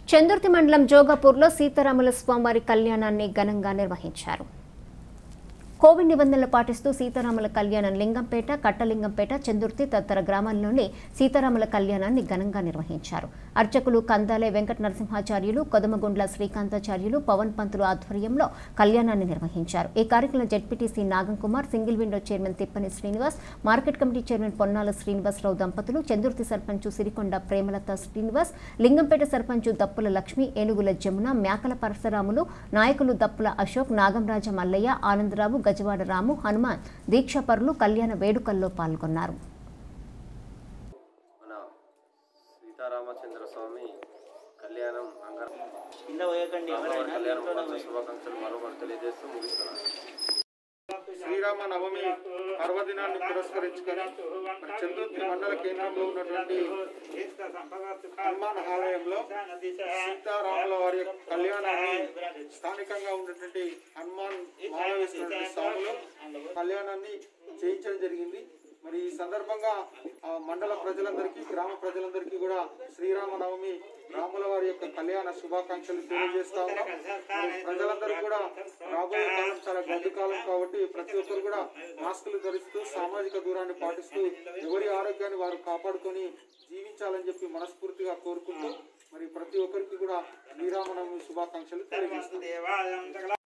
చందుర్తి మండలం జోగాపూర్లో సీతారాముల స్వామివారి కళ్యాణాన్ని ఘనంగా నిర్వహించారు కోవిడ్ నిబంధనలు పాటిస్తూ సీతారాముల కళ్యాణం లింగంపేట కట్టలింగంపేట చందుర్తి తదితర గ్రామాల్లోని సీతారాముల కళ్యాణాన్ని ఘనంగా నిర్వహించారు అర్చకులు కందాలే వెంకట నరసింహాచార్యులు కొదమగుండ్ల శ్రీకాంతాచార్యులు పవన్ పంతులు ఆధ్వర్యంలో కళ్యాణాన్ని నిర్వహించారు ఈ కార్యక్రమంలో ZPTC Nagam Kumar single window chairman Tippani Srinivas market committee chairman Ponnala Srinivasarao దంపతులు చందుర్తి సర్పంచ్ సిరికొండ ప్రేమలత శ్రీనివాస్ లింగంపేట సర్పంచ్ దప్పుల లక్ష్మి ఏనుగుల జమున మేకల పరశురాములు నాయకులు దప్పుల అశోక్ నాగంరాజ మల్లయ్య ఆనందరావు గజవాడ రాము హనుమాన్ దీక్షపరులు కళ్యాణ వేడుకల్లో పాల్గొన్నారు మన సీతారామచంద్ర స్వామి కళ్యాణం అంగర కింద పోయకండి అమ్మవారి ఎవరైనా కళ్యాణం ఇంట్లోనే కోసం పోయి. శుభాకాంక్షలు మరొకటి తెలియజేస్తూ ముగిస్తున్నాను శ్రీరామ నవమి పర్వదినాన్ని పురస్కరించుకొని మరి చంద్రుతి మండల కేంద్రంలో ఉన్నటువంటి హనుమాన్ ఆలయంలో సీతారాముల వారి యొక్క కళ్యాణాన్ని స్థానికంగా ఉన్నటువంటి హనుమాన్ మాల వేసినటువంటి స్వాములు కళ్యాణాన్ని చేయించడం జరిగింది మరి ఈ సందర్భంగా ఆ మండల ప్రజలందరికీ గ్రామ ప్రజలందరికీ కూడా శ్రీరామ నవమి రాముల వారి యొక్క కళ్యాణ శుభాకాంక్షలు తెలియజేస్తా ఉన్నాం మరి ప్రజలందరూ కూడా రాబోయే కాలం చాలా గడ్డు కాలం కాబట్టి ప్రతి ఒక్కరు కూడా మాస్కులు ధరిస్తూ సామాజిక దూరాన్ని పాటిస్తూ ఎవరి ఆరోగ్యాన్ని వారు కాపాడుకొని జీవించాలని చెప్పి మనస్ఫూర్తిగా కోరుకుంటూ మరి ప్రతి ఒక్కరికి కూడా శ్రీరామనవమి శుభాకాంక్షలు తెలియజేస్తాం